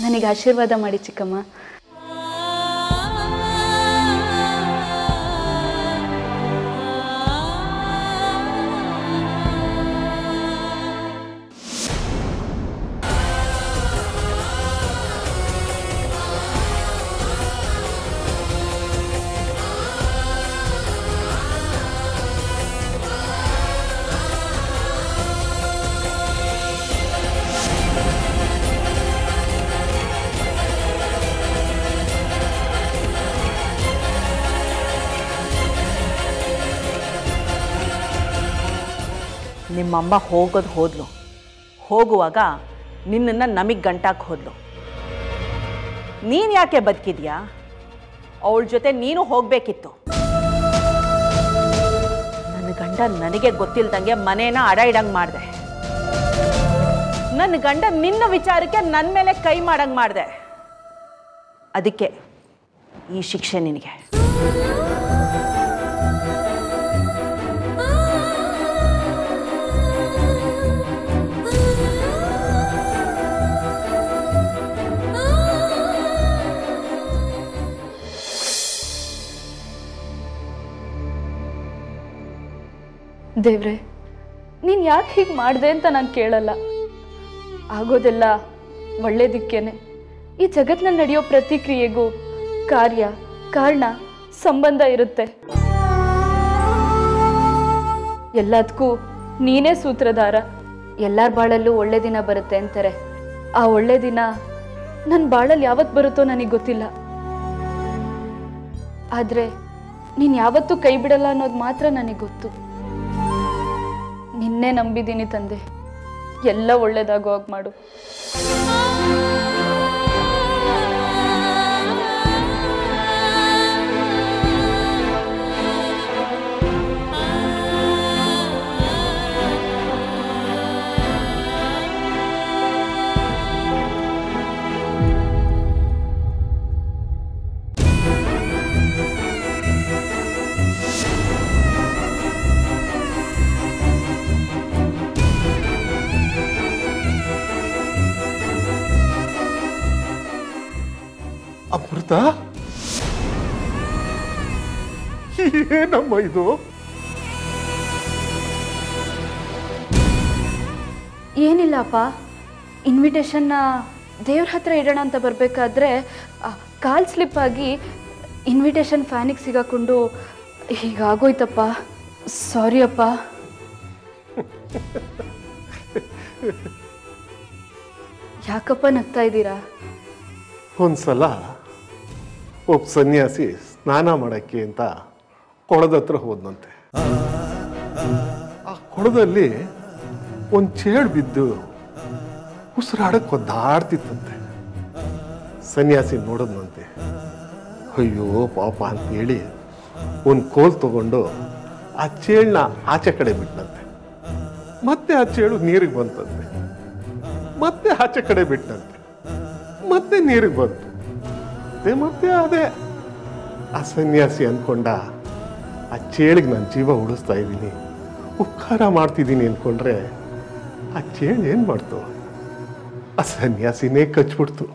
ನನಗೆ ಆಶೀರ್ವಾದ ಮಾಡಿ ಚಿಕ್ಕಮ್ಮ ನಿಮ್ಮಮ್ಮ ಹೋಗೋದು ಹೋದ್ಲು ಹೋಗುವಾಗ ನಿನ್ನನ್ನು ನಮಗೆ ಗಂಟಾಕ್ ಹೋದ್ಲು ನೀನು ಯಾಕೆ ಬದುಕಿದ್ಯಾ ಅವಳ ಜೊತೆ ನೀನು ಹೋಗಬೇಕಿತ್ತು ನನ್ನ ಗಂಡ ನನಗೆ ಗೊತ್ತಿಲ್ದಂಗೆ ಮನೇನ ಅಡ ಇಡಂಗೆ ಮಾಡಿದೆ ನನ್ನ ಗಂಡ ನಿನ್ನ ವಿಚಾರಕ್ಕೆ ನನ್ನ ಮೇಲೆ ಕೈ ಮಾಡಂಗೆ ಮಾಡಿದೆ ಅದಕ್ಕೆ ಈ ಶಿಕ್ಷೆ ನಿನಗೆ ದೇವ್ರೆ ನೀನು ಯಾಕೆ ಹೀಗೆ ಮಾಡಿದೆ ಅಂತ ನಾನು ಕೇಳಲ್ಲ ಆಗೋದೆಲ್ಲ ಒಳ್ಳೇದಕ್ಕೇನೆ ಈ ಜಗತ್ನಲ್ಲಿ ನಡೆಯೋ ಪ್ರತಿಕ್ರಿಯೆಗೂ ಕಾರ್ಯ ಕಾರಣ ಸಂಬಂಧ ಇರುತ್ತೆ ಎಲ್ಲದಕ್ಕೂ ನೀನೇ ಸೂತ್ರಧಾರ ಎಲ್ಲರ ಬಾಳಲ್ಲೂ ಒಳ್ಳೆ ದಿನ ಬರುತ್ತೆ ಅಂತಾರೆ ಆ ಒಳ್ಳೆ ದಿನ ನನ್ನ ಬಾಳಲ್ಲಿ ಯಾವತ್ತು ಬರುತ್ತೋ ನನಗೆ ಗೊತ್ತಿಲ್ಲ ಆದರೆ ನೀನು ಯಾವತ್ತೂ ಕೈ ಬಿಡಲ್ಲ ಅನ್ನೋದು ಮಾತ್ರ ನನಗೆ ಗೊತ್ತು ನಿನ್ನೆ ನಂಬಿದ್ದೀನಿ ತಂದೆ ಎಲ್ಲ ಒಳ್ಳೇದಾಗೋ ಹಾಗೆ ಮಾಡು ಅಮೃತ ಏನಮ್ಮ ಇದು ಏನಿಲ್ಲಪ್ಪ ಇನ್ವಿಟೇಷನ್ನ ದೇವ್ರ ಹತ್ರ ಇಡೋಣ ಅಂತ ಬರಬೇಕಾದ್ರೆ ಕಾಲ್ ಸ್ಲಿಪ್ ಆಗಿ ಇನ್ವಿಟೇಷನ್ ಫ್ಯಾನಿಗೆ ಸಿಗಾಕೊಂಡು ಹೀಗಾಗೋಯ್ತಪ್ಪ ಸಾರಿ ಅಪ್ಪ ಯಾಕಪ್ಪ ನಗ್ತಾ ಇದ್ದೀರಾ ಒಂದ್ಸಲ ಒಬ್ಬ ಸನ್ಯಾಸಿ ಸ್ನಾನ ಮಾಡಕ್ಕೆ ಅಂತ ಕೊಳದ ಹತ್ರ ಹೋದ್ನಂತೆ ಆ ಕೊಳದಲ್ಲಿ ಒಂದು ಚೇಳು ಬಿದ್ದು ಉಸಿರಾಡಕ್ಕೆ ಒದ್ದಾಡ್ತಿತ್ತಂತೆ ಸನ್ಯಾಸಿ ನೋಡಿದ್ನಂತೆ ಅಯ್ಯೋ ಪಾಪ ಅಂತೇಳಿ ಒಂದು ಕೋಲ್ ತಗೊಂಡು ಆ ಚೇಳನ್ನ ಆಚೆ ಕಡೆ ಬಿಟ್ಟನಂತೆ ಮತ್ತೆ ಆ ಚೇಳು ನೀರಿಗೆ ಬಂತಂತೆ ಮತ್ತೆ ಆಚೆ ಕಡೆ ಬಿಟ್ಟನಂತೆ ಮತ್ತೆ ನೀರಿಗೆ ಬಂತು ಅದೇ ಮತ್ತೆ ಅದೇ ಆ ಸನ್ಯಾಸಿ ಅನ್ಕೊಂಡ ಆ ಚೇಳಿಗೆ ನಾನು ಜೀವ ಉಳಿಸ್ತಾ ಇದ್ದೀನಿ ಉಪಕಾರ ಮಾಡ್ತಿದ್ದೀನಿ ಅನ್ಕೊಂಡ್ರೆ ಆ ಚೇಳು ಏನು ಮಾಡ್ತು ಆ ಸನ್ಯಾಸಿನೇ ಕಚ್ಬಿಡ್ತು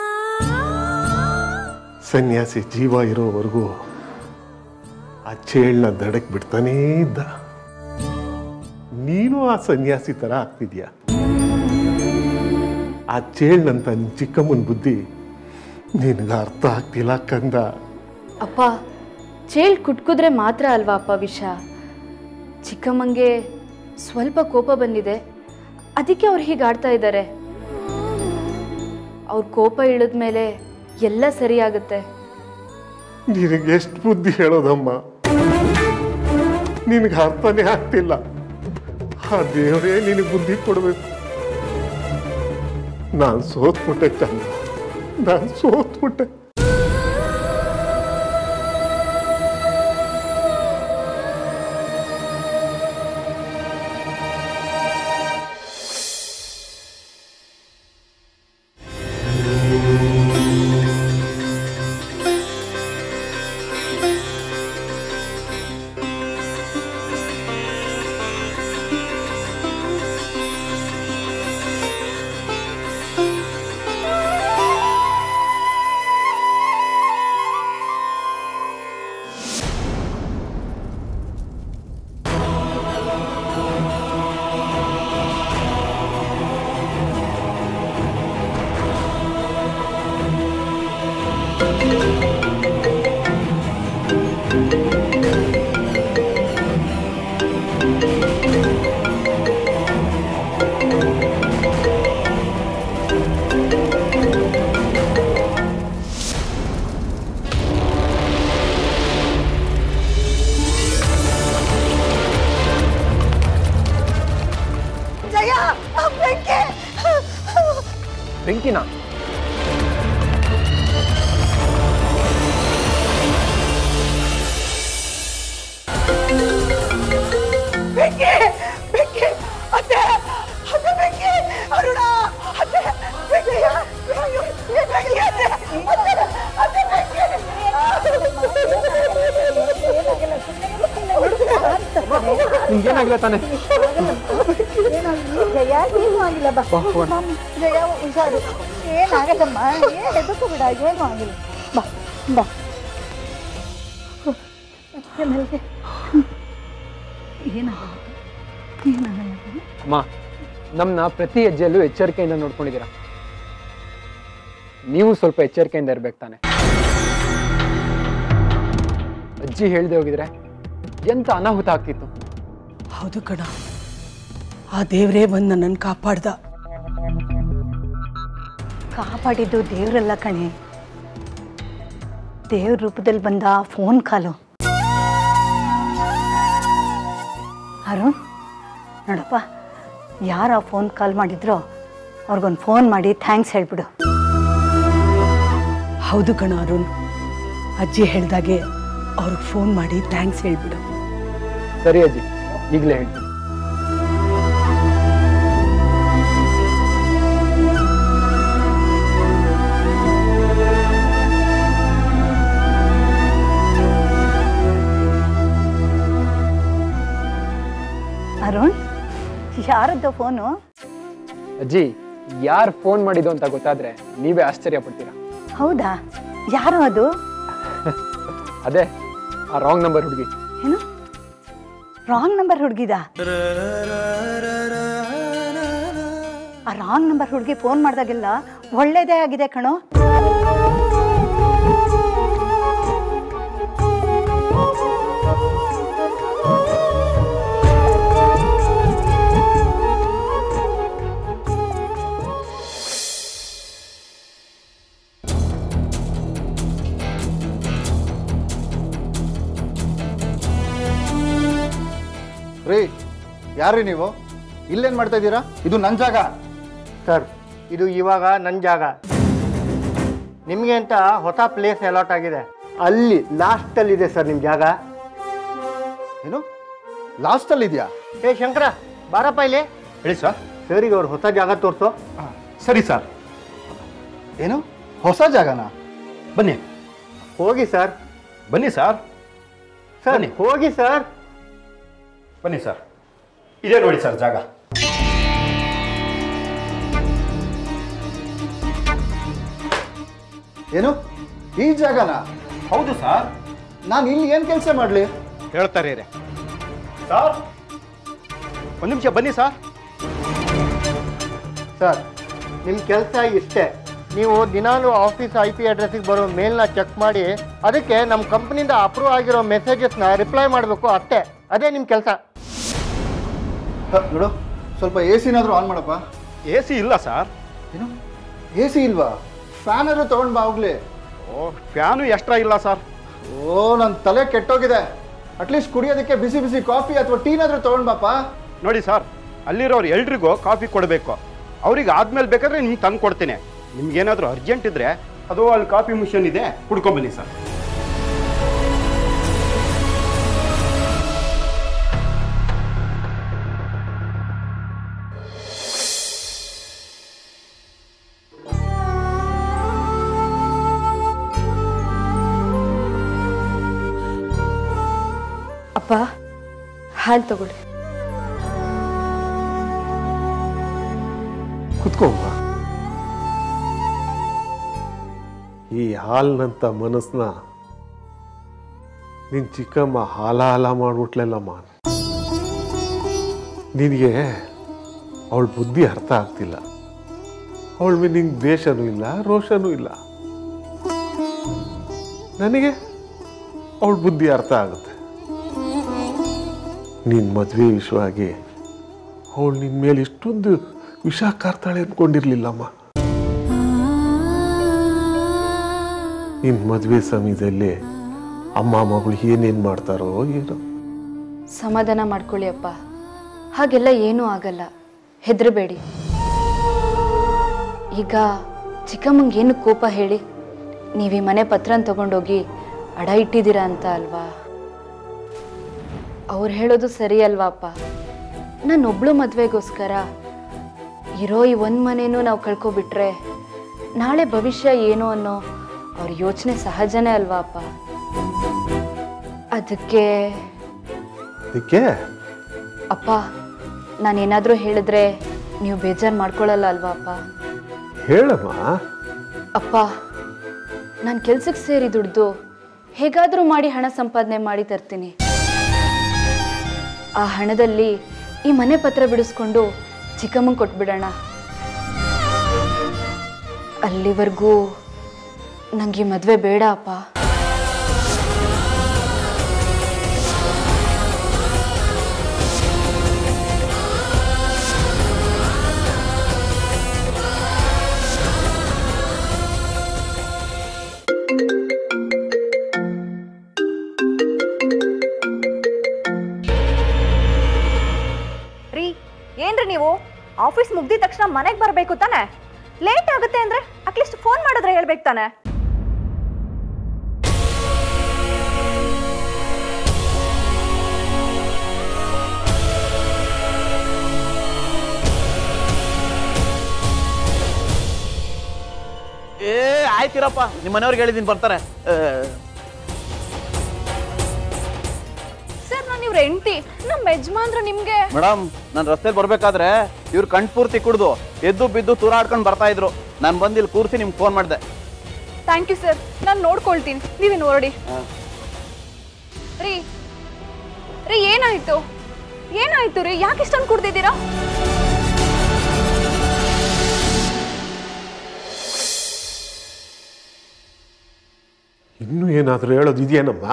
ಸನ್ಯಾಸಿ ಜೀವ ಇರೋವರೆಗೂ ಆ ಚೇಳನ್ನ ದಡಕ್ಕೆ ಬಿಡ್ತಾನೇ ಇದ್ದ ನೀನು ಆ ಸನ್ಯಾಸಿ ಥರ ಆಗ್ತಿದ್ಯಾ ಆ ಚೇಳ್ನಂತ ನಿನ್ ಚಿಕ್ಕಮ್ಮನ ಬುದ್ಧಿ ನಿನಗೆ ಅರ್ಥ ಆಗ್ತಿಲ್ಲ ಕಂದ ಅಪ್ಪ ಚೇಳ್ ಕುಟ್ಕಿದ್ರೆ ಮಾತ್ರ ಅಲ್ವಾ ಅಪ್ಪ ವಿಷ ಚಿಕ್ಕಮ್ಮಂಗೆ ಸ್ವಲ್ಪ ಕೋಪ ಬಂದಿದೆ ಅದಕ್ಕೆ ಅವ್ರು ಹೀಗೆ ಆಡ್ತಾ ಇದ್ದಾರೆ ಅವ್ರ ಕೋಪ ಇಳಿದ್ಮೇಲೆ ಎಲ್ಲ ಸರಿಯಾಗುತ್ತೆ ನಿನಗೆ ಎಷ್ಟು ಬುದ್ಧಿ ಹೇಳೋದಮ್ಮ ನಿನಗೆ ಅರ್ಥನೇ ಆಗ್ತಿಲ್ಲ ಆ ದೇವರೇ ನಿನಗೆ ಬುದ್ಧಿ ಕೊಡಬೇಕು ನಾನು ಸೋತ್ಬಿಟ್ಟೆ ಕಂದ ನಾನು ಸೋತ್ಬಿಟ್ಟೆ ಆ ಜಯ ಬೆಂಕಿ ಬೆಂಕಿನ ಬೆಂಕಿ ಬೆಂಕಿ ಅತ್ತೆ ಅತ್ತೆ ಬೆಂಕಿ ಅರುಣ ಅತ್ತೆ ಬೆಂಕಿ ಅಯ್ಯೋ, ಬೆಂಕಿ ಅತ್ತೆ ಅತ್ತೆ, ಅತ್ತೆ ಬೆಂಕಿ ನಿಮ್ಗೇನಾಗಿಲ್ಲ ತಾನೆ ಜಯ ಏನು ಆಗಿಲ್ಲ ಬಾ ಜಯ ಹುಷಾರು ಏನಾಗಲ್ಲಮ್ಮ ಏನು ಹೆದರ್ಕೊ ಬಿಡ ಏನು ಆಗಿಲ್ಲ ಬಾ ಬಾ ಏನಾಗಲ್ಲ ಏನಾಗಲ್ಲ ಏನಾಗಲ್ಲ ಅಮ್ಮ ನಮ್ಮನ್ನ ಪ್ರತಿ ಹೆಜ್ಜೆಯಲ್ಲೂ ಎಚ್ಚರಿಕೆಯಿಂದ ನೋಡ್ಕೊಂಡಿದ್ದೀರಾ ನೀವು ಸ್ವಲ್ಪ ಎಚ್ಚರಿಕೆಯಿಂದ ಇರ್ಬೇಕು ತಾನೆ ಅಜ್ಜಿ ಹೇಳ್ದೆ ಹೋಗಿದ್ರೆ ಎಂತ ಅನಾಹುತ ಆಗ್ತಿತ್ತು ಹೌದು ಕಣ ಆ ದೇವರೇ ಬಂದು ನನ್ನನ್ನು ಕಾಪಾಡ್ದ ಕಾಪಾಡಿದ್ದು ದೇವರಲ್ಲ ಕಣೆ ದೇವ್ರ ರೂಪದಲ್ಲಿ ಬಂದ ಆ ಫೋನ್ ಕಾಲು ಅರುಣ್ ನೋಡಪ್ಪ ಯಾರು ಆ ಫೋನ್ ಕಾಲ್ ಮಾಡಿದ್ರೋ ಅವ್ರಿಗೊಂದು ಫೋನ್ ಮಾಡಿ ಥ್ಯಾಂಕ್ಸ್ ಹೇಳ್ಬಿಡು ಹೌದು ಕಣ ಅರುಣ್ ಅಜ್ಜಿ ಹೇಳ್ದಾಗೆ ಅವ್ರಿಗೆ ಫೋನ್ ಮಾಡಿ ಥ್ಯಾಂಕ್ಸ್ ಹೇಳ್ಬಿಡು ಸರಿ ಅಜ್ಜಿ ಈಗಲೇ ಹೇಳ್ತೀನಿ ಅರುಣ್ ಯಾರದ್ದು ಫೋನು ಅಜ್ಜಿ ಯಾರು ಫೋನ್ ಮಾಡಿದ್ದು ಅಂತ ಗೊತ್ತಾದ್ರೆ ನೀವೇ ಆಶ್ಚರ್ಯ ಪಡ್ತೀರಾ ಹೌದಾ ಯಾರು ಅದು ಅದೇ ಆ ರಾಂಗ್ ನಂಬರ್ ಹುಡುಗಿ ಏನು ರಾಂಗ್ ನಂಬರ್ ಹುಡುಗಿದ ಆ ರಾಂಗ್ ನಂಬರ್ ಹುಡುಗಿ ಫೋನ್ ಮಾಡಿದಾಗೆಲ್ಲ ಒಳ್ಳೇದೇ ಆಗಿದೆ ಕಣೋ ರೀ ಯಾರ್ರಿ ನೀವು ಇಲ್ಲೇನು ಮಾಡ್ತಾ ಇದ್ದೀರಾ ಇದು ನನ್ನ ಜಾಗ ಸರ್ ಇದು ಇವಾಗ ನನ್ನ ಜಾಗ ನಿಮಗೆ ಅಂತ ಹೊಸ ಪ್ಲೇಸ್ ಅಲಾಟ್ ಆಗಿದೆ ಅಲ್ಲಿ ಲಾಸ್ಟಲ್ಲಿದೆ ಸರ್ ನಿಮ್ಮ ಜಾಗ ಏನು ಲಾಸ್ಟಲ್ಲಿ ಇದೆಯಾ ಏ ಶಂಕರ ಬಾರಪ್ಪ ಇಲ್ಲಿ ಹೇಳಿ ಸರ್ ಸರಿಗೆ ಅವ್ರು ಹೊಸ ಜಾಗ ತೋರಿಸು ಸರಿ ಸರ್ ಏನು ಹೊಸ ಜಾಗನಾ ಬನ್ನಿ ಹೋಗಿ ಸರ್ ಬನ್ನಿ ಸರ್ ಸರ್ ಬನ್ನಿ. ಹೋಗಿ ಸರ್ ಬನ್ನಿ ಸರ್ ಇದೇ ನೋಡಿ ಸರ್ ಜಾಗ ಏನು ಈ ಜಾಗನಾ ಹೌದು ಸರ್ ನಾನು ಇಲ್ಲಿ ಏನು ಕೆಲಸ ಮಾಡಲಿ ಹೇಳ್ತಾರೆ ರೀ ಸರ್ ಒಂದು ನಿಮಿಷ ಬನ್ನಿ ಸರ್ ಸರ್ ನಿಮ್ಮ ಕೆಲಸ ಇಷ್ಟೇ ನೀವು ದಿನಾಲು ಆಫೀಸ್ ಐ ಪಿ ಅಡ್ರೆಸ್ಸಿಗೆ ಬರೋ ಮೇಲ್ನ ಚೆಕ್ ಮಾಡಿ ಅದಕ್ಕೆ ನಮ್ಮ ಕಂಪ್ನಿಯಿಂದ ಅಪ್ರೂವ್ ಆಗಿರೋ ಮೆಸೇಜಸ್ನ ರಿಪ್ಲೈ ಮಾಡಬೇಕು ಅಷ್ಟೇ ಅದೇ ನಿಮ್ಮ ಕೆಲಸ ನೋಡು ಸ್ವಲ್ಪ ಎ ಸಿನಾದರೂ ಆನ್ ಮಾಡಪ್ಪ ಎ ಸಿ ಇಲ್ಲ ಸರ್ ಏನು ಎ ಸಿ ಇಲ್ವಾ ಫ್ಯಾನಾದ್ರು ತೊಗೊಂಡು ಬಾ ಹೋಗ್ಲಿ ಓ ಫ್ಯಾನು ಎಕ್ಸ್ಟ್ರಾ ಇಲ್ಲ ಸರ್ ಓ ನನ್ನ ತಲೆ ಕೆಟ್ಟೋಗಿದೆ ಅಟ್ಲೀಸ್ಟ್ ಕುಡಿಯೋದಕ್ಕೆ ಬಿಸಿ ಬಿಸಿ ಕಾಫಿ ಅಥವಾ ಟೀನಾದ್ರೂ ತೊಗೊಂಡು ಬಾಪ ನೋಡಿ ಸರ್ ಅಲ್ಲಿರೋರು ಎಲ್ರಿಗೂ ಕಾಫಿ ಕೊಡಬೇಕು ಅವ್ರಿಗೆ ಆದ್ಮೇಲೆ ಬೇಕಾದ್ರೆ ನಿಮ್ಗೆ ತಂದು ಕೊಡ್ತೀನಿ ನಿಮ್ಗೇನಾದರೂ ಅರ್ಜೆಂಟ್ ಇದ್ದರೆ ಅದು ಅಲ್ಲಿ ಕಾಫಿ ಮಿಷನ್ ಇದೆ ಕುಡ್ಕೊಂಬನ್ನಿ ಸರ್ ಅಪ್ಪ ಹಾಲು ತಗೊಳ್ಳಿ ಕುತ್ಕೊಂಬ ಈ ಹಾಲ್ನಂತ ಮನಸ್ಸನ್ನ ನಿನ್ ಚಿಕ್ಕಮ್ಮ ಹಾಲ ಹಾಲ ಮಾಡ್ಬಿಟ್ಲಲ್ಲಮ್ಮ ನಿನಗೆ ಅವಳ ಬುದ್ಧಿ ಅರ್ಥ ಆಗ್ತಿಲ್ಲ ಅವಳ ಮೇಲೆ ನಿಂಗೆ ದ್ವೇಷನೂ ಇಲ್ಲ ರೋಷನೂ ಇಲ್ಲ ನನಗೆ ಅವಳ ಬುದ್ಧಿ ಅರ್ಥ ಆಗುತ್ತೆ ನಿನ್ನ ಮದುವೆ ವಿಷಯವಾಗಿ ಅವಳು ನಿನ್ನ ಮೇಲೆ ಇಷ್ಟೊಂದು ವಿಷ ಕಾರ್ತಾಳೆ ಅಂದ್ಕೊಂಡಿರ್ಲಿಲ್ಲಮ್ಮ ನಿನ್ನ ಮದುವೆ ಸಮಯದಲ್ಲಿ ಅಮ್ಮ ಮಗಳು ಏನೇನು ಮಾಡ್ತಾರೋ ಏನೋ ಸಮಾಧಾನ ಮಾಡ್ಕೊಳ್ಳಿ ಅಪ್ಪ ಹಾಗೆಲ್ಲ ಏನೂ ಆಗಲ್ಲ ಹೆದರಬೇಡಿ ಈಗ ಚಿಕ್ಕಮ್ಮಂಗೆ ಏನು ಕೋಪ ಹೇಳಿ ನೀವು ಈ ಮನೆ ಪತ್ರನ ತಗೊಂಡೋಗಿ ಅಡ ಇಟ್ಟಿದ್ದೀರಾ ಅಂತ ಅಲ್ವಾ ಅವ್ರು ಹೇಳೋದು ಸರಿ ಅಲ್ವಾ ಅಪ್ಪ ನಾನೊಬ್ಳು ಮದುವೆಗೋಸ್ಕರ ಇರೋ ಈ ಒಂದು ಮನೇನೂ ನಾವು ಕಳ್ಕೊಬಿಟ್ರೆ ನಾಳೆ ಭವಿಷ್ಯ ಏನು ಅನ್ನೋ ಅವ್ರ ಯೋಚನೆ ಸಹಜನೇ ಅಲ್ವಾ ಅಪ್ಪ ಅದಕ್ಕೆ ಅದಕ್ಕೆ ಅಪ್ಪ ನಾನೇನಾದರೂ ಹೇಳಿದ್ರೆ ನೀವು ಬೇಜಾರು ಮಾಡ್ಕೊಳ್ಳಲ್ಲ ಅಲ್ವಾ ಅಪ್ಪ ಹೇಳಮ್ಮ ಅಪ್ಪ ನಾನು ಕೆಲ್ಸಕ್ಕೆ ಸೇರಿ ದುಡ್ದು ಹೇಗಾದರೂ ಮಾಡಿ ಹಣ ಸಂಪಾದನೆ ಮಾಡಿ ತರ್ತೀನಿ ಆ ಹಣದಲ್ಲಿ ಈ ಮನೆ ಪತ್ರ ಬಿಡಿಸ್ಕೊಂಡು ಚಿಕ್ಕಮ್ಮಂಗೆ ಕೊಟ್ಬಿಡೋಣ ಅಲ್ಲಿವರೆಗೂ ನನಗೆ ಮದುವೆ ಬೇಡ ಅಪ್ಪ ರೀ ಏನ್ರಿ ನೀವು ಆಫೀಸ್ ಮುಗ್ದಿದ ತಕ್ಷಣ ಮನೆಗೆ ಬರಬೇಕು ತಾನೆ ಲೇಟ್ ಆಗುತ್ತೆ ಅಂದ್ರೆ ಅಟ್ಲೀಸ್ಟ್ ಫೋನ್ ಮಾಡಿದ್ರೆ ಹೇಳ್ಬೇಕು ತಾನೆ ಏ ಆಯ್ತಿರಪ್ಪ ನಿಮ್ಮ ಮನೆಯವ್ರಿಗೆ ಹೇಳಿದೀನಿ ಬರ್ತಾರೆ ಆ, ಸರ್ ನಾನು ಇವ್ರ ಹೆಂಡತಿ ನಮ್ಮ ಯಜಮಾನ್ರು ನಿಮ್ಗೆ ಮೇಡಮ್ ನಾನು ರಸ್ತೆಲಿ ಬರ್ಬೇಕಾದ್ರೆ ಇವ್ರು ಕಣ್ ಪೂರ್ತಿ ಕುಡ್ದು ಎದ್ದು ಬಿದ್ದು ತೂರಾಡ್ಕೊಂಡು ಬರ್ತಾ ಇದ್ರು ನಾನು ಬಂದು ಇಲ್ಲಿ ಕೂರಿಸಿ ನಿಮ್ಗೆ ಫೋನ್ ಮಾಡಿದೆ ಥ್ಯಾಂಕ್ ಯು ಸರ್ ನಾನು ನೋಡ್ಕೊಳ್ತೀನಿ ನೀವೇನು ಹೊರಡಿ ರೀ ರೀ ಏನಾಯ್ತು ಏನಾಯ್ತು ರೀ ಯಾಕೆ ಇಷ್ಟೊಂದು ಕುಡ್ದಿದ್ದೀರಾ ಇನ್ನೂ ಏನಾದರೂ ಹೇಳೋದು ಇದೆಯೇನಮ್ಮ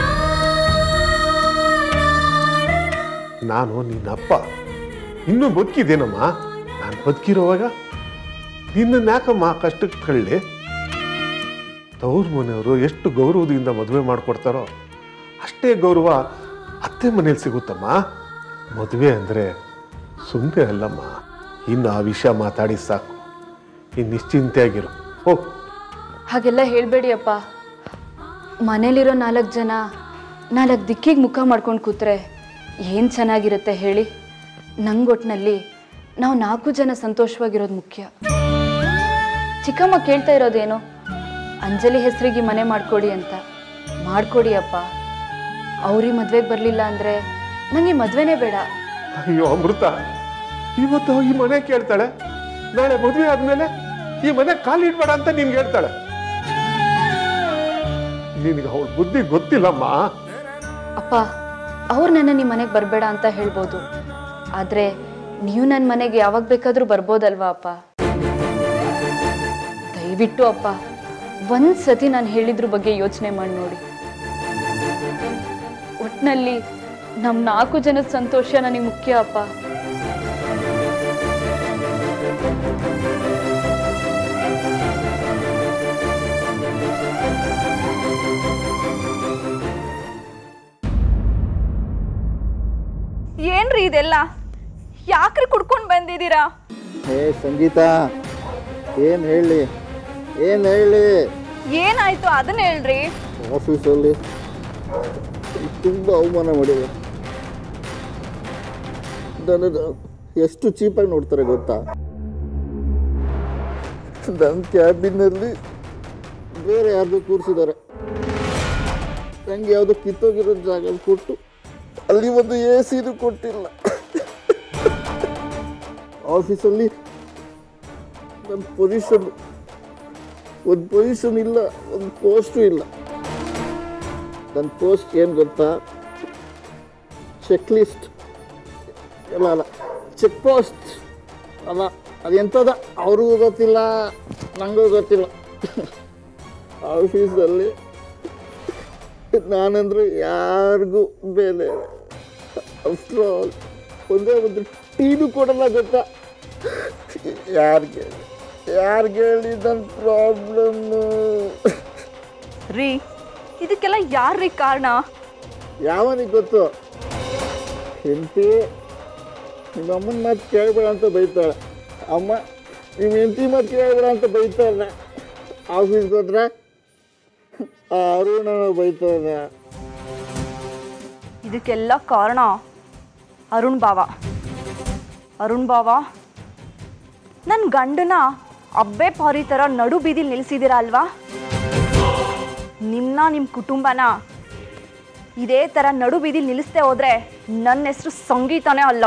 ನಾನು ನಿನ್ನ ಅಪ್ಪ ಇನ್ನೂ ಬದುಕಿದ್ದೇನಮ್ಮ ನಾನು ಬದುಕಿರೋವಾಗ ನಿನ್ನನ್ನು ಯಾಕಮ್ಮ ಕಷ್ಟಕ್ಕೆ ತಳ್ಳಿ ತವ್ರ ಮನೆಯವರು ಎಷ್ಟು ಗೌರವದಿಂದ ಮದುವೆ ಮಾಡಿಕೊಡ್ತಾರೋ ಅಷ್ಟೇ ಗೌರವ ಅತ್ತೆ ಮನೇಲಿ ಸಿಗುತ್ತಮ್ಮ ಮದುವೆ ಅಂದರೆ ಸುಮ್ಮನೆ ಅಲ್ಲಮ್ಮ ಇನ್ನು ಆ ವಿಷಯ ಮಾತಾಡಿ ಸಾಕು ಇನ್ನು ನಿಶ್ಚಿಂತೆಯಾಗಿರು ಹೋಗು ಹಾಗೆಲ್ಲ ಹೇಳಬೇಡಿ ಅಪ್ಪ ಮನೇಲಿರೋ ನಾಲ್ಕು ಜನ ನಾಲ್ಕು ದಿಕ್ಕಿಗೆ ಮುಖ ಮಾಡ್ಕೊಂಡು ಕೂತ್ರೆ ಏನು ಚೆನ್ನಾಗಿರುತ್ತೆ ಹೇಳಿ ನಂಗೊಟ್ನಲ್ಲಿ ನಾವು ನಾಲ್ಕು ಜನ ಸಂತೋಷವಾಗಿರೋದು ಮುಖ್ಯ ಚಿಕ್ಕಮ್ಮ ಕೇಳ್ತಾ ಇರೋದೇನು ಅಂಜಲಿ ಹೆಸರಿಗೆ ಮನೆ ಮಾಡ್ಕೊಡಿ ಅಂತ ಮಾಡ್ಕೊಡಿ ಅಪ್ಪ ಅವ್ರಿಗೆ ಮದ್ವೆಗೆ ಬರಲಿಲ್ಲ ಅಂದರೆ ನನಗೆ ಮದುವೆನೇ ಬೇಡ ಅಯ್ಯೋ ಅಮೃತ ಇವತ್ತು ಈ ಮನೆ ಕೇಳ್ತಾಳೆ ನಾಳೆ ಮದುವೆ ಆದ್ಮೇಲೆ ಈ ಮನೆ ಕಾಲಿಡ್ಬೇಡ ಅಂತ ನಿನ್ಗೆ ಹೇಳ್ತಾಳೆ ನಿನಗೆ ಅವಳ ಬುದ್ಧಿ ಗೊತ್ತಿಲ್ಲಮ್ಮ ಅಪ್ಪ ಅವ್ರು ನನ್ನ ನಿಮ್ಮ ಮನೆಗೆ ಬರಬೇಡ ಅಂತ ಹೇಳ್ಬೋದು ಆದರೆ ನೀವು ನನ್ನ ಮನೆಗೆ ಯಾವಾಗ ಬೇಕಾದರೂ ಬರ್ಬೋದಲ್ವಾ ಅಪ್ಪ ದಯವಿಟ್ಟು ಅಪ್ಪ ಒಂದು ಸತಿ ನಾನು ಹೇಳಿದ್ರ ಬಗ್ಗೆ ಯೋಚನೆ ಮಾಡಿ ನೋಡಿ ಒಟ್ಟಿನಲ್ಲಿ ನಮ್ಮ ನಾಲ್ಕು ಜನದ ಸಂತೋಷ ನನಗೆ ಮುಖ್ಯ ಅಪ್ಪ ಏನ್ರಿ ಇದೆಲ್ಲ ಯಾಕ್ರಿ ಕುಡ್ಕೊಂಡು ಬಂದಿದ್ದೀರಾ ಹೇ ಸಂಗೀತ ಏನು ಹೇಳಿ ಏನು ಹೇಳಿ ಏನಾಯ್ತು ಅದನ್ನ ಹೇಳ್ರಿ ಆಫೀಸಲ್ಲಿ ತುಂಬ ಅವಮಾನ ಮಾಡಿದೆ ನನ್ನನ್ನು ಎಷ್ಟು ಚೀಪಾಗಿ ನೋಡ್ತಾರೆ ಗೊತ್ತಾ ನನ್ನ ಕ್ಯಾಬಿನಲ್ಲಿ ಬೇರೆ ಯಾರ್ದು ಕೂರಿಸಿದ್ದಾರೆ ನಂಗೆ ಯಾವುದೋ ಕಿತ್ತೋಗಿರೋ ಜಾಗ ಕೊಟ್ಟು ಅಲ್ಲಿ ಒಂದು ಎ ಸಿದು ಕೊಟ್ಟಿಲ್ಲ ಆಫೀಸಲ್ಲಿ ನನ್ನ ಪೊಸಿಷನ್ ಒಂದು ಪೊಸಿಷನ್ ಇಲ್ಲ ಒಂದು ಪೋಸ್ಟು ಇಲ್ಲ ನನ್ನ ಪೋಸ್ಟ್ ಏನು ಗೊತ್ತಾ ಚೆಕ್ ಲಿಸ್ಟ್ ಇಲ್ಲ ಅಲ್ಲ ಚೆಕ್ ಪೋಸ್ಟ್ ಅಲ್ಲ ಅದೆಂಥದ ಅವ್ರಿಗೂ ಗೊತ್ತಿಲ್ಲ ನನಗೂ ಗೊತ್ತಿಲ್ಲ ಆಫೀಸಲ್ಲಿ ನಾನಂದ್ರೆ ಯಾರಿಗೂ ಬೆಲೆ ಇಲ್ಲ. ಅಷ್ಟು ಒಂದೇ ಒಂದು ಟೀನು ಕೊಡಲ್ಲ ಗೊತ್ತಾ ಯಾರಿಗೆ ಯಾರಿಗೆ ಹೇಳಿ ನನ್ನ ಪ್ರಾಬ್ಲಮ್ಮು ರೀ ಇದಕ್ಕೆಲ್ಲ ಯಾರ್ರೀ ಕಾರಣ ಯಾವನಿಗೆ ಗೊತ್ತು ಹೆಂಡತಿ ನಿಮ್ಮ ಅಮ್ಮನ ಮಾತು ಕೇಳಬೇಡ ಅಂತ ಬೈತಾಳೆ ಅಮ್ಮ ನಿಮ್ಮ ಹೆಂಡತಿ ಮಾತು ಕೇಳಬೇಡ ಅಂತ ಬೈತಾಳೆ ಆಫೀಸ್ಗೆ ಹೋದ್ರೆ ಆ ಅರುಣ ಬೈತಾನೆ ಇದಕ್ಕೆಲ್ಲ ಕಾರಣ ಅರುಣ್ ಬಾವ ಅರುಣ್ ಬಾವ ನನ್ನ ಗಂಡನ ಅಬ್ಬೆ ಪಾರಿ ಥರ ನಡು ಬೀದಿಲಿ ನಿಲ್ಸಿದ್ದೀರ ಅಲ್ವಾ ನಿಮ್ಮನ್ನ ನಿಮ್ಮ ಕುಟುಂಬನ ಇದೇ ಥರ ನಡು ಬೀದಿಲಿ ನಿಲ್ಲಿಸ್ದೆ ಹೋದ್ರೆ ನನ್ನ ಹೆಸರು ಸಂಗೀತನೇ ಅಲ್ಲ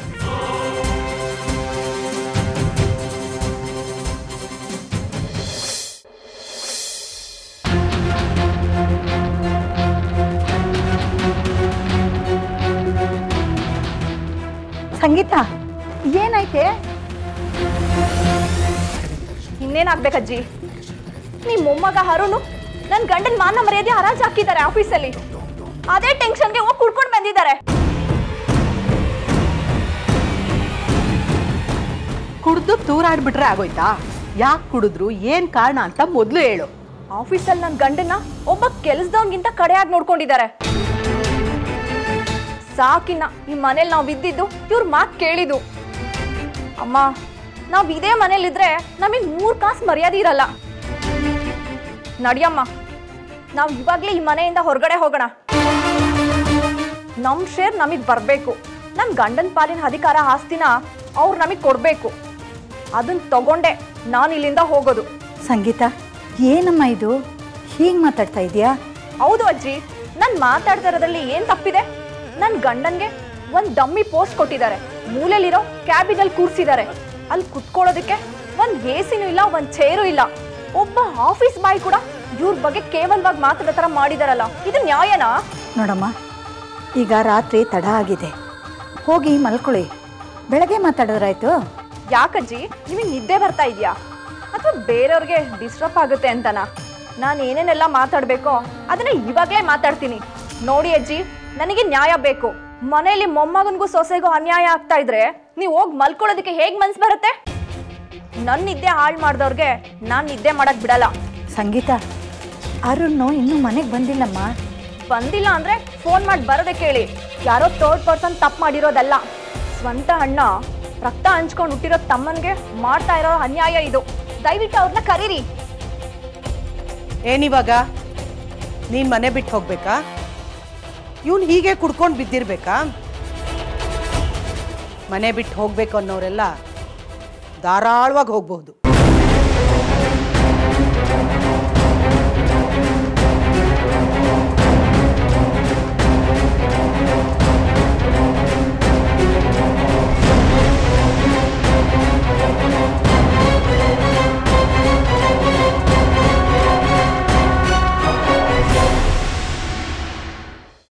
ಸಂಗೀತ ಏನಾಯ್ತೆ ಇನ್ನೇನಾಗ್ಬೇಕಜ್ಜಿ ನಿಮ್ಮ ಮೊಮ್ಮಗ ಅರುಣು ನನ್ನ ಗಂಡನ ಮಾನ ಮರ್ಯಾದೆ ಹರಾಜು ಹಾಕಿದ್ದಾರೆ ಆಫೀಸಲ್ಲಿ ಅದೇ ಟೆನ್ಷನ್ಗೆ ಹೋಗಿ ಕುಡ್ಕೊಂಡು ಬಂದಿದ್ದಾರೆ ಕುಡ್ದು ತೂರಾಡ್ಬಿಟ್ರೆ ಆಗೋಯ್ತಾ ಯಾಕೆ ಕುಡಿದ್ರು ಏನು ಕಾರಣ ಅಂತ ಮೊದಲು ಹೇಳು ಆಫೀಸಲ್ಲಿ ನನ್ನ ಗಂಡನ ಒಬ್ಬ ಕೆಲಸದವನ್ಗಿಂತ ಕಡೆಯಾಗಿ ನೋಡ್ಕೊಂಡಿದ್ದಾರೆ ಸಾಕಿನ್ನ ಈ ಮನೇಲಿ ನಾವು ಇದ್ದಿದ್ದು ಇವ್ರ ಮಾತು ಕೇಳಿದ್ದು ಅಮ್ಮ ನಾವು ಇದೇ ಮನೇಲಿದ್ರೆ ನಮಗೆ ಮೂರು ಕಾಸು ಮರ್ಯಾದೆ ಇರಲ್ಲ ನಡಿಯಮ್ಮ ನಾವು ಇವಾಗಲೇ ಈ ಮನೆಯಿಂದ ಹೊರಗಡೆ ಹೋಗೋಣ ನಮ್ಮ ಶೇರ್ ನಮಗೆ ಬರಬೇಕು ನನ್ನ ಗಂಡನ ಪಾಲಿನ ಅಧಿಕಾರ ಆಸ್ತಿನ ಅವ್ರು ನಮಗೆ ಕೊಡಬೇಕು ಅದನ್ನ ತಗೊಂಡೆ ನಾನು ಇಲ್ಲಿಂದ ಹೋಗೋದು ಸಂಗೀತ ಏನಮ್ಮ ಇದು ಹೀಗೆ ಮಾತಾಡ್ತಾ ಇದೆಯಾ ಹೌದು ಅಜ್ಜಿ ನಾನು ಮಾತಾಡ್ತಾ ಇರೋದ್ರಲ್ಲಿ ಏನ್ ತಪ್ಪಿದೆ ನನ್ನ ಗಂಡನ್ಗೆ ಒಂದ್ ಡಮ್ಮಿ ಪೋಸ್ಟ್ ಕೊಟ್ಟಿದ್ದಾರೆ ಮೂಲೆಯಲ್ಲಿರೋ ಕ್ಯಾಬಿನಲ್ಲಿ ಕೂರ್ಸಿದ್ದಾರೆ ಅಲ್ಲಿ ಕುತ್ಕೊಳ್ಳೋದಕ್ಕೆ ಒಂದ್ ಎಸಿನೂ ಇಲ್ಲ ಒಂದ್ ಚೇರು ಇಲ್ಲ ಒಬ್ಬ ಆಫೀಸ್ ಬಾಯ್ ಕೂಡ ಇವ್ರ ಬಗ್ಗೆ ಕೇವಲವಾಗಿ ಮಾತಾಡೋ ಥರ ಮಾಡಿದಾರಲ್ಲ ಇದು ನ್ಯಾಯನಾ ನೋಡಮ್ಮ ಈಗ ರಾತ್ರಿ ತಡ ಆಗಿದೆ ಹೋಗಿ ಮಲ್ಕೊಳ್ಳಿ ಬೆಳಗ್ಗೆ ಮಾತಾಡಿದ್ರಾಯ್ತು ಯಾಕಜ್ಜಿ ನಿಮಗೆ ನಿದ್ದೆ ಬರ್ತಾ ಇದೆಯಾ ಅಥವಾ ಬೇರೆಯವ್ರಿಗೆ ಡಿಸ್ಟರ್ಬ್ ಆಗುತ್ತೆ ಅಂತನಾ ನಾನು ಏನೇನೆಲ್ಲ ಮಾತಾಡಬೇಕೋ ಅದನ್ನ ಇವಾಗಲೇ ಮಾತಾಡ್ತೀನಿ ನೋಡಿ ಅಜ್ಜಿ ನನಗೆ ನ್ಯಾಯ ಬೇಕು ಮನೆಯಲ್ಲಿ ಮೊಮ್ಮಗನಿಗೂ ಸೊಸೆಗೂ ಅನ್ಯಾಯ ಆಗ್ತಾ ಇದ್ರೆ ನೀವು ಹೋಗಿ ಮಲ್ಕೊಳ್ಳೋದಕ್ಕೆ ಹೇಗೆ ಮನ್ಸು ಬರುತ್ತೆ ನನ್ನ ನಿದ್ದೆ ಹಾಳು ಮಾಡ್ದವ್ರಿಗೆ ನಾನು ನಿದ್ದೆ ಮಾಡಕ್ ಬಿಡಲ್ಲ ಸಂಗೀತ ಅರುಣ್ಣು ಇನ್ನೂ ಮನೆಗೆ ಬಂದಿಲ್ಲಮ್ಮ ಬಂದಿಲ್ಲ ಅಂದ್ರೆ ಫೋನ್ ಮಾಡಿ ಬರೋದೆ ಕೇಳಿ ಯಾರೋ ಥರ್ಡ್ ಪರ್ಸನ್ ತಪ್ಪು ಮಾಡಿರೋದಲ್ಲ ಸ್ವಂತ ಅಣ್ಣ ರಕ್ತ ಹಂಚ್ಕೊಂಡು ಹುಟ್ಟಿರೋ ತಮ್ಮನ್ಗೆ ಮಾಡ್ತಾ ಇರೋ ಅನ್ಯಾಯ ಇದು ದಯವಿಟ್ಟು ಅವ್ರನ್ನ ಕರೀರಿ ಏನಿವಾಗ ನೀನು ಮನೆ ಬಿಟ್ಟು ಹೋಗ್ಬೇಕಾ ಇವನು ಹೀಗೆ ಕುಡ್ಕೊಂಡು ಬಿದ್ದಿರ್ಬೇಕಾ ಮನೆ ಬಿಟ್ಟು ಹೋಗ್ಬೇಕು ಅನ್ನೋರೆಲ್ಲ ಧಾರಾಳವಾಗಿ ಹೋಗ್ಬಹುದು